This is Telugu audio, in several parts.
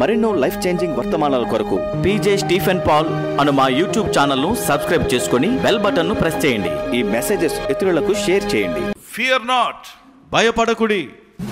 మరెన్నో లైఫ్ చేంజింగ్ వర్తమానాల కొరకు పీజే స్టీఫెన్ పాల్ అను మా యూట్యూబ్ ఛానల్ ను సబ్స్క్రైబ్ చేసుకుని బెల్ బటన్ ను ప్రెస్ చేయండి ఈ మెసేజెస్ ఇతరులకు షేర్ చేయండి ఫియర్ నాట్ భయపడకుడి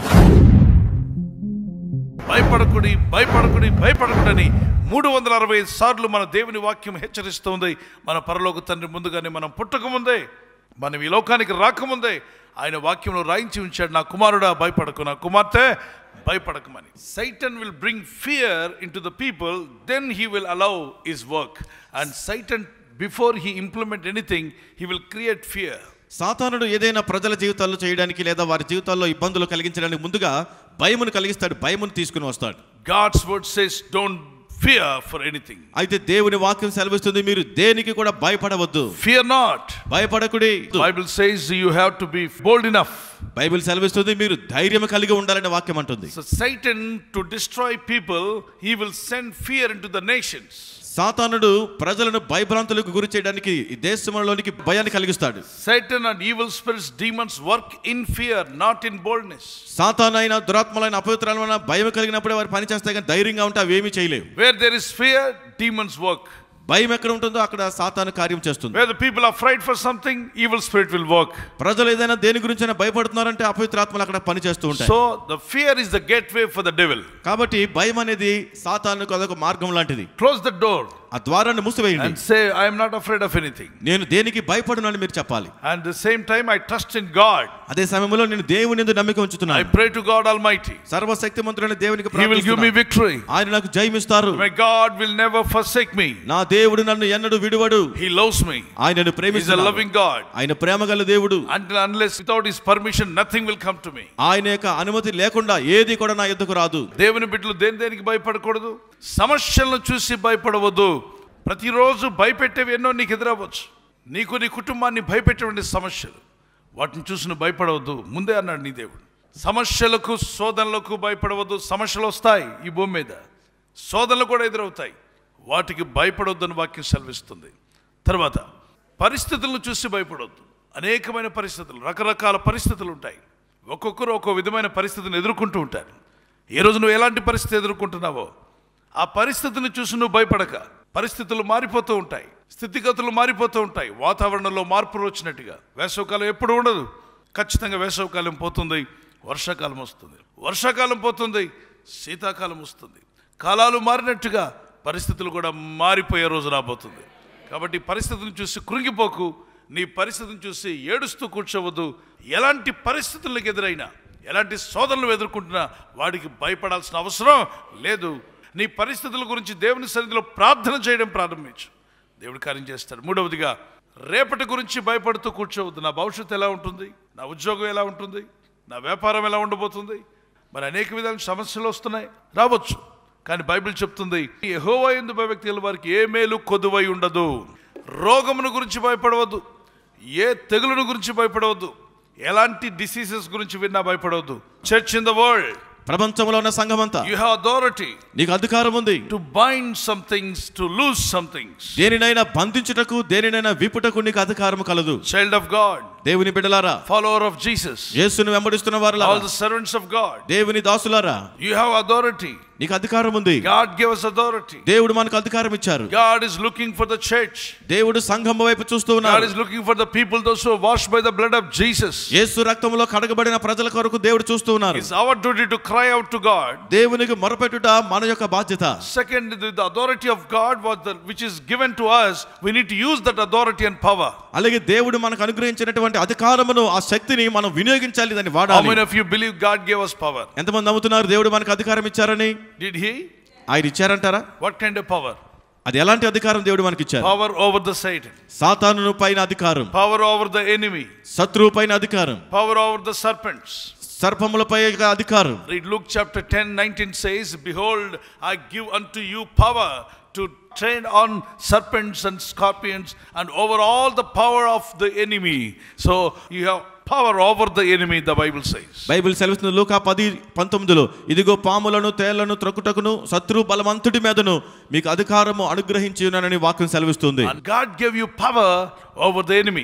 భయపడకుడి భయపడకుడి భయపడకుడని మూడు వందల అరవై ఐదు సార్లు మన దేవుని వాక్యం హెచ్చరిస్తుంది మన పరలోక తండ్రి ముందుగానే మనం పుట్టకముందే మనం ఈ లోకానికి రాకముందే ఆయన వాక్యంలో రాయించి ఉంచాడు నా కుమారుడా భయపడకు నా కుమార్తె భయపడకమని Satan will bring fear into the people then he will allow his work and Satan before he implement anything he will create fear సాతానుడు ఏదైనా ప్రజల జీవితాల్లో చేయడానికి లేదా వారి జీవితాల్లో ఇబ్బందులు కలిగించడానికి ముందుగా భయమును కలిగిస్తాడు భయమును తీసుకుని వస్తాడు God's word says don't fear for anything అయితే దేవుని వాక్యం సెలవిస్తుంది మీరు దేనికి కూడా భయపడవద్దు ఫియర్ నాట్ భయపడకుడి Bible says you have to be bold enough. Bible సెలవిస్తుంది మీరు ధైర్యం కలిగి ఉండాలనే వాక్యం అంటుంది So Satan to destroy people, he will send fear into the nations. సాతానుడు ప్రజలను భయభ్రాంతులకు గురి చేయడానికి ఈ దేశంలోనికి భయాన్ని కలిగిస్తాడు Satan and evil spirits, demons work in fear, not in boldness. సాతానైన దురాత్మలైన అపవిత్రాలైన భయం కలిగినప్పుడే వారు పని చేస్తాయి కానీ ధైర్యంగా ఉంటే అవి ఏమీ చేయలేవు Where there is fear, demons work. భయం ఎక్కడ ఉంటుందో అక్కడ సాతాను కార్యం చేస్తుంది Where the people are afraid for something, evil spirit will work. ప్రజలు ఏదైనా దేని గురించి భయపడుతున్నారంటే అపవిత్రాత్మలు అక్కడ పని చేస్తూ ఉంటాయి So the fear is the gateway for the devil. కాబట్టి భయం అనేది సాతానుకు అదొక మార్గం లాంటిది Close the door ఆ ద్వారాన్ని మూసివేయండి and say, I am not afraid of anything. నేను దేనికి భయపడను అని మీరు చెప్పాలి And the same time, I trust in God. అదే సమయంలో నేను దేవుని యందు నమ్మిక I ఉంచుతున్నాను pray to God Almighty. సర్వశక్తిమంతుడైన దేవునికి He will give me ప్రార్థిస్తున్నాను. victory. ఆయన నాకు జయమిస్తారు My God will never forsake me. నా దేవుడు నన్ను ఎన్నడూ విడువడు He loves me. ఆయన నన్ను He's a ప్రేమిస్తున్నాడు loving God. ఆయన ప్రేమగల దేవుడు Until unless without his permission, nothing will come to me. ఆయన యొక్క అనుమతి లేకుండా ఏది కూడా నా ఎద్దుకు రాదు దేవుని బిడ్డలు దేని దేనికి భయపడకూడదు సమస్యలను చూసి భయపడవద్దు ప్రతిరోజు భయపెట్టేవి ఎన్నో నీకు ఎదురవ్వచ్చు నీకు నీ కుటుంబాన్ని భయపెట్టేటువంటి సమస్యలు వాటిని చూసి నువ్వు భయపడవద్దు ముందే అన్నాడు నీ దేవుడు సమస్యలకు శోధనలకు భయపడవద్దు సమస్యలు వస్తాయి ఈ భూమి మీద శోధనలు కూడా ఎదురవుతాయి వాటికి భయపడవద్దని వాక్యం సెలవిస్తుంది తర్వాత పరిస్థితులను చూసి భయపడవద్దు అనేకమైన పరిస్థితులు రకరకాల పరిస్థితులు ఉంటాయి ఒక్కొక్కరు ఒక్కో విధమైన పరిస్థితిని ఎదుర్కొంటూ ఉంటారు ఏ రోజు నువ్వు ఎలాంటి పరిస్థితి ఎదుర్కొంటున్నావో ఆ పరిస్థితిని చూసి నువ్వు భయపడక పరిస్థితులు మారిపోతూ ఉంటాయి స్థితిగతులు మారిపోతూ ఉంటాయి వాతావరణంలో మార్పులు వచ్చినట్టుగా వేసవకాలం ఎప్పుడు ఉండదు ఖచ్చితంగా వేసవకాలం పోతుంది వర్షాకాలం వస్తుంది వర్షాకాలం పోతుంది శీతాకాలం వస్తుంది కాలాలు మారినట్టుగా పరిస్థితులు కూడా మారిపోయే రోజు రాబోతుంది కాబట్టి పరిస్థితిని చూసి కృంగిపోకు నీ పరిస్థితిని చూసి ఏడుస్తూ కూర్చోవద్దు ఎలాంటి పరిస్థితులకు ఎదురైనా ఎలాంటి శోధనలు ఎదుర్కొంటున్నా వాడికి భయపడాల్సిన అవసరం లేదు నీ పరిస్థితుల గురించి దేవుని సన్నిధిలో ప్రార్థన చేయడం ప్రారంభించు దేవుడు కార్యం చేస్తాడు మూడవదిగా రేపటి గురించి భయపడుతూ కూర్చోవద్దు నా భవిష్యత్తు ఎలా ఉంటుంది నా ఉద్యోగం ఎలా ఉంటుంది నా వ్యాపారం ఎలా ఉండబోతుంది మరి అనేక విధాల సమస్యలు వస్తున్నాయి రావచ్చు కానీ బైబిల్ చెప్తుంది యెహోవా యందు భయభక్తి గల వారికి ఏ మేలు కొదువై ఉండదు రోగమును గురించి భయపడవద్దు ఏ తెగులును గురించి భయపడవద్దు ఎలాంటి డిసీజెస్ గురించి విన్నా భయపడవద్దు చర్చ్ ఇన్ ద వరల్డ్ ప్రపంచంలో ఉన్న సంఘమంతా యు హ్యావ్ అథారిటీ నీకు అధికారం ఉంది to bind some things to loose some things దేనినైనా బంధించుటకు దేనినైనా విపుటకు నీకు అధికారం కలదు చైల్డ్ ఆఫ్ గాడ్ దేవుని బిడ్డలారా ఫాలోవర్ ఆఫ్ జీసస్ యేసును వెంబడిస్తున్న వారు all the servants of God దేవుని దాసులారా యు హ్యావ్ అథారిటీ నీకు అధికారం ఉంది గాడ్ గివ్ us అథారిటీ దేవుడు మనకు అధికారం ఇచ్చారు God is looking for the church దేవుడు సంఘం వైపు చూస్తూ గాడ్ ఉన్నాడు is looking for the people those who washed by the blood of Jesus యేసు రక్తంలో కడగబడిన ప్రజల కొరకు దేవుడు చూస్తూ ఉన్నారు it's our duty to cry out to God దేవునికి మొరపెట్టుట మన యొక్క బాధ్యత second the authority of God what the which is given to us we need to use that authority and power అలాగే దేవుడు మనకు అనుగ్రహించినటువంటి అధికారమును ఆ శక్తిని మనం వినియోగించాలి దాన్ని how వాడాలి many of you believe god gave us power ఎంతమంది నమ్ముతున్నారు దేవుడు మనకు అధికారం ఇచ్చారని did he ఆయన ఇచ్చారంటారా what kind of power అది ఎలాంటి అధికారం దేవుడు మనకి ఇచ్చారు power over the satan సాతాను పైన అధికారం power over the enemy శత్రువు పైన అధికారం power over the serpents సర్పములపై అధికారం read luke chapter 10 19 says behold i give unto you power to tread on serpents and scorpions and over all the power of the enemy so you have power over the enemy the bible says Bible సెలవుస్తుంది లూకా పది పంతొమ్మిదిలో ఇదిగో పాములను తేళ్లను త్రొక్కుటకును శత్రు బలవంతుడి మీదను మీకు అధికారము అనుగ్రహించి ఉన్నానని వాక్యం సెలవిస్తుంది and god gave you power over the enemy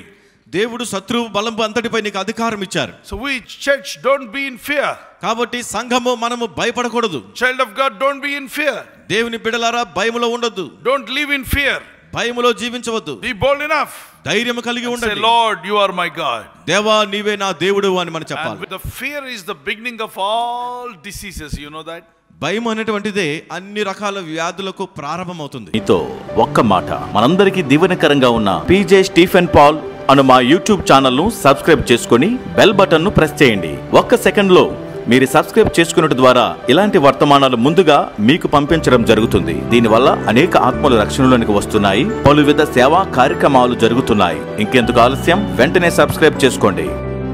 దేవుడు శత్రువు బలంపు అంతటిపై నీకు అధికారం ఇచ్చారు So we church don't be in fear. కాబట్టి సంఘము మనము భయపడకూడదు Child of God don't be in fear. దేవుని బిడలారా భయములో ఉండొద్దు Don't live in fear. భయములో జీవించవద్దు Be bold enough. ధైర్యం కలిగి Say, ఉండండి Lord, you are my God. దేవా నీవే నా దేవుడు అని మనం And చెప్పాలి with the fear is the beginning of all diseases. You know that? భయం అనేటువంటిదే అన్ని రకాల వ్యాధులకు ప్రారంభమవుతుంది మీతో ఒక్క మాట మనందరికీ దీవెనకరంగా ఉన్న పీజే స్టీఫెన్ పాల్ అను మా యూట్యూబ్ ఛానల్ను సబ్స్క్రైబ్ చేసుకొని బెల్ బటన్ను ప్రెస్ చేయండి ఒక్క సెకండ్లో మీరు సబ్స్క్రైబ్ చేసుకున్నట్టు ద్వారా ఇలాంటి వర్తమానాలు ముందుగా మీకు పంపించడం జరుగుతుంది దీనివల్ల అనేక ఆత్మలు రక్షణలోనికి వస్తున్నాయి పలువిధ సేవా కార్యక్రమాలు జరుగుతున్నాయి ఇంకెందుకు ఆలస్యం వెంటనే సబ్స్క్రైబ్ చేసుకోండి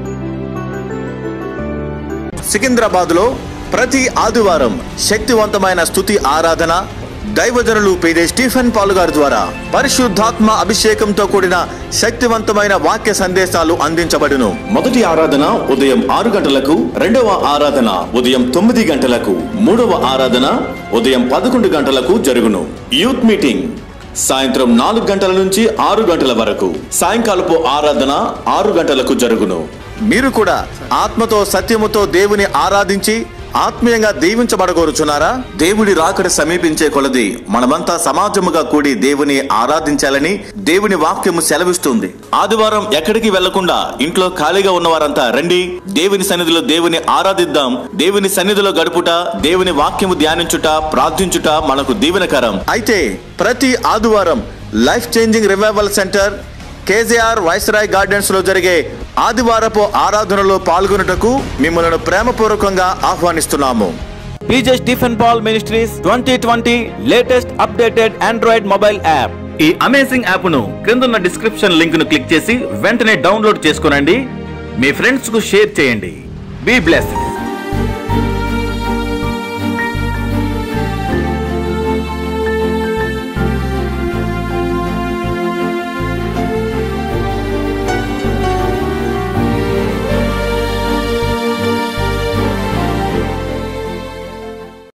సికింద్రాబాద్లో ప్రతి ఆదివారం శక్తివంతమైన స్తుతి ఆరాధన దైవజనులు పేదే స్టీఫెన్ పాల్ గారి ద్వారా పరిశుద్ధాత్మ అభిషేకంతో కూడిన శక్తివంతమైన వాక్య సందేశాలు అందించబడును మొదటి ఆరాధన ఉదయం ఆరు గంటలకు రెండవ ఆరాధన ఉదయం తొమ్మిది గంటలకు మూడవ ఆరాధన ఉదయం పదకొండు గంటలకు జరుగును యూత్ మీటింగ్ సాయంత్రం నాలుగు గంటల నుంచి ఆరు గంటల వరకు సాయంకాలపు ఆరాధన ఆరు గంటలకు జరుగును మీరు కూడా ఆత్మతో సత్యముతో దేవుని ఆరాధించి ఆత్మీయంగా దీవించబడగోరుచున్నారా దేవుడి రాకడ సమీపించే కొలది మనమంతా సమాజముగా కూడి దేవుని ఆరాధించాలని దేవుని వాక్యము సెలవిస్తుంది ఆదివారం ఎక్కడికి వెళ్లకుండా ఇంట్లో ఖాళీగా ఉన్నవారంతా రండి దేవుని సన్నిధిలో దేవుని ఆరాధిద్దాం దేవుని సన్నిధిలో గడుపుట దేవుని వాక్యము ధ్యానించుట ప్రార్థించుట మనకు దీవెనకరం అయితే ప్రతి ఆదివారం life changing revival centre KGR Viceroy Gardens లో జరిగే ఆదివారపు ఆరాధనలో పాల్గొనుటకు మిమ్మల్ని ప్రేమపూర్వకంగా ఆహ్వానిస్తున్నాము PJ Stephen Paul ministries twenty twenty latest updated Android mobile app ఈ అమేజింగ్ యాప్ ను క్రిందున్న డిస్క్రిప్షన్ లింక్ ను క్లిక్ చేసి వెంటనే డౌన్లోడ్ చేసుకునండి మీ ఫ్రెండ్స్ కు షేర్ చేయండి బీ బ్లెస్డ్